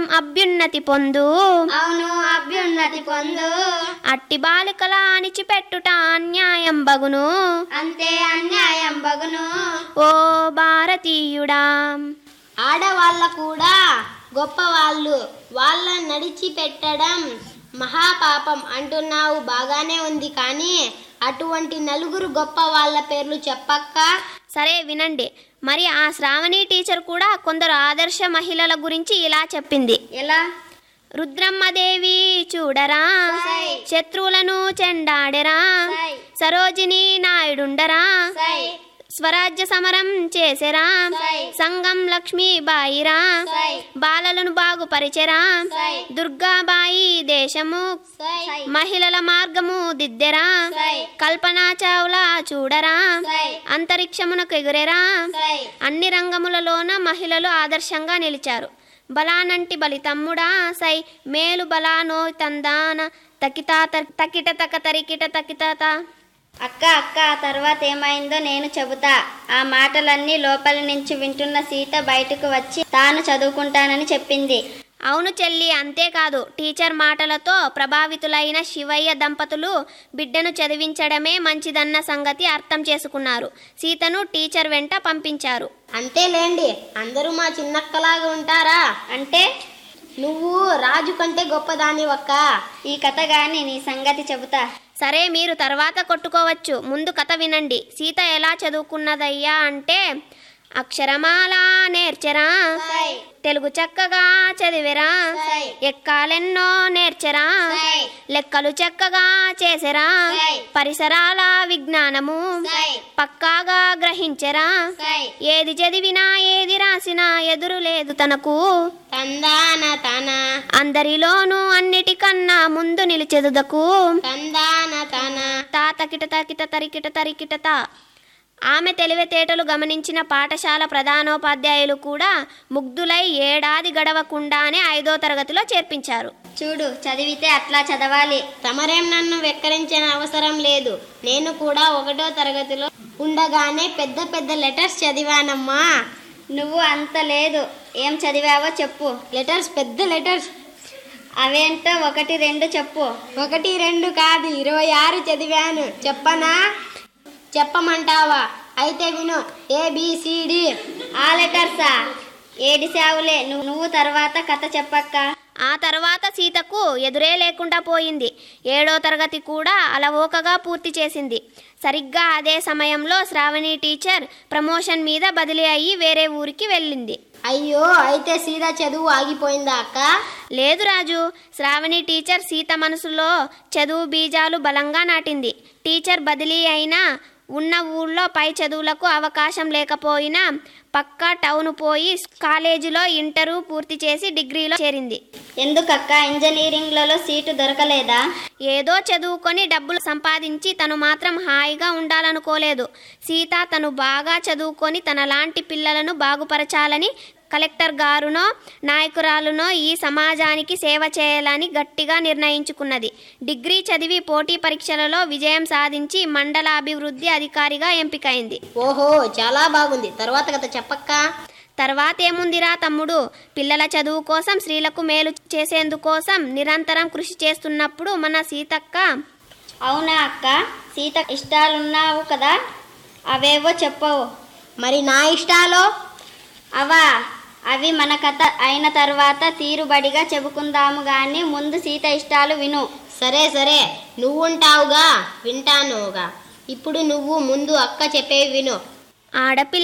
అభ్యున్నతి పొందు అవును అభ్యున్నతి పొందు అట్టి బాలికల అణిచిపెట్టుట అన్యాయం బగును అంతే అన్యాయం బగును ఓ భారతీయుడా ఆడవాళ్ళ కూడా గొప్పవాళ్ళు వాళ్ళ నడిచి పెట్టడం మహాపాపం అంటున్నావు బాగానే ఉంది కానీ అటువంటి నలుగురు గొప్ప వాళ్ళ పేర్లు చెప్పక్క సరే వినండి మరి ఆ శ్రావణి టీచర్ కూడా కొందరు ఆదర్శ మహిళల గురించి ఇలా చెప్పింది ఎలా రుద్రమ్మదేవి చూడరా సై. శత్రువులను చెండాడెరా సై. సరోజిని నాయుడుండరా సై స్వరాజ్య సమరం చేసెరా సై. సంగం లక్ష్మీబాయిరా సై బాలలను బాగుపరిచెరా సై. దుర్గాబాయి దేశము సై మహిళల మార్గము దిద్దెరా సై కల్పనా చావ్లా చూడరా సై అంతరిక్షమునకు ఎగురెరా సై అన్ని రంగములలోన మహిళలు ఆదర్శంగా నిలిచారు బలానంటి బలి తమ్ముడా సై మేలు బలానో తందాన తకితా త- తకిట తక తరికిట తకితాత అక్క అక్క ఆ తర్వాత ఏమైందో నేను చెబుతా ఆ మాటలన్నీ లోపల నుంచి వింటున్న సీత బయటకు వచ్చి తాను చదువుకుంటానని చెప్పింది అవును చెల్లి అంతేకాదు టీచర్ మాటలతో ప్రభావితులైన శివయ్య దంపతులు బిడ్డను చదివించడమే మంచిదన్న సంగతి అర్థం చేసుకున్నారు సీతను టీచర్ వెంట పంపించారు అంతేలేండి అందరూ మా చిన్నక్కలాగా ఉంటారా అంటే నువ్వు రాజు కంటే గొప్పదాని ఒక్క ఈ కథ గాని నీ సంగతి చెబుతా సరే మీరు తర్వాత కొట్టుకోవచ్చు ముందు కథ వినండి సీత ఎలా చదువుకున్నదయ్యా అంటే అక్షరమాల నేర్చరా సై తెలుగు చక్కగా చదివెరా సై ఎక్కాలెన్నో నేర్చరా సై లెక్కలు చక్కగా చేసెరా సై. పరిసరాల విజ్ఞానము సై పక్కాగా గ్రహించెరా సై ఏది చదివినా ఏది రాసినా ఎదురు లేదు తనకు తందాన తన అందరిలోనూ అన్నిటికన్నా ముందు నిలిచెదుదకు తందాన తన తా తకిట తకిట తరికిట తరికిట తా ఆమె తెలివితేటలు గమనించిన పాఠశాల ప్రధానోపాధ్యాయులు కూడా ముగ్ధులై ఏడాది గడవకుండానే ఐదో తరగతిలో చేర్పించారు చూడు చదివితే అట్లా చదవాలి తమరేం నన్ను వెక్కరించిన అవసరం లేదు నేను కూడా ఒకటో తరగతిలో ఉండగానే పెద్ద పెద్ద లెటర్స్ చదివానమ్మా నువ్వు అంత లేదు ఏం చదివావో చెప్పు లెటర్స్ పెద్ద లెటర్స్ అవేంటో ఒకటి రెండు చెప్పు ఒకటి రెండు కాదు ఇరవై ఆరు చదివాను చెప్పనా చెప్పమంటావా అయితే విను ఏబిసిడి ఆ లెటర్సా ఏడిసావులే నువ్వు నువ్వు తర్వాత కథ చెప్పక్క ఆ తర్వాత సీతకు ఎదురే లేకుండా పోయింది ఏడో తరగతి కూడా అలవోకగా పూర్తి చేసింది సరిగ్గా అదే సమయంలో శ్రావణి టీచర్ ప్రమోషన్ మీద బదిలీ అయ్యి వేరే ఊరికి వెళ్ళింది అయ్యో అయితే సీదా చదువు ఆగిపోయిందా అక్క లేదు రాజు శ్రావణి టీచర్ సీత మనసులో చదువు బీజాలు బలంగా నాటింది టీచర్ బదిలీ అయినా ఉన్న ఊళ్ళో పై చదువులకు అవకాశం లేకపోయినా పక్కా టౌన్ పోయి కాలేజీలో ఇంటరు పూర్తి చేసి డిగ్రీలో చేరింది ఎందుకక్క ఇంజనీరింగ్లలో సీటు దొరకలేదా ఏదో చదువుకొని డబ్బులు సంపాదించి తను మాత్రం హాయిగా ఉండాలనుకోలేదు సీత తను బాగా చదువుకొని తనలాంటి పిల్లలను బాగుపరచాలని కలెక్టర్ గారునో నాయకురాలునో ఈ సమాజానికి సేవ చేయాలని గట్టిగా నిర్ణయించుకున్నది డిగ్రీ చదివి పోటీ పరీక్షలలో విజయం సాధించి మండల అభివృద్ధి అధికారిగా ఎంపికైంది ఓహో చాలా బాగుంది తర్వాత కథ చెప్పక్క తర్వాత ఏముందిరా తమ్ముడు పిల్లల చదువు కోసం స్త్రీలకు మేలు చేసేందుకోసం నిరంతరం కృషి చేస్తున్నప్పుడు మన సీతక్క అవునా అక్క సీత ఇష్టాలున్నావు కదా అవేవో చెప్పవు మరి నా ఇష్టాలో అవా అవి మన కథ అయిన తర్వాత తీరుబడిగా చెప్పుకుందాము గాని ముందు సీత ఇష్టాలు విను సరే సరే నువ్వుంటావుగా వింటానుగా ఇప్పుడు నువ్వు ముందు అక్క చెప్పేవి విను ఆడపిల్ల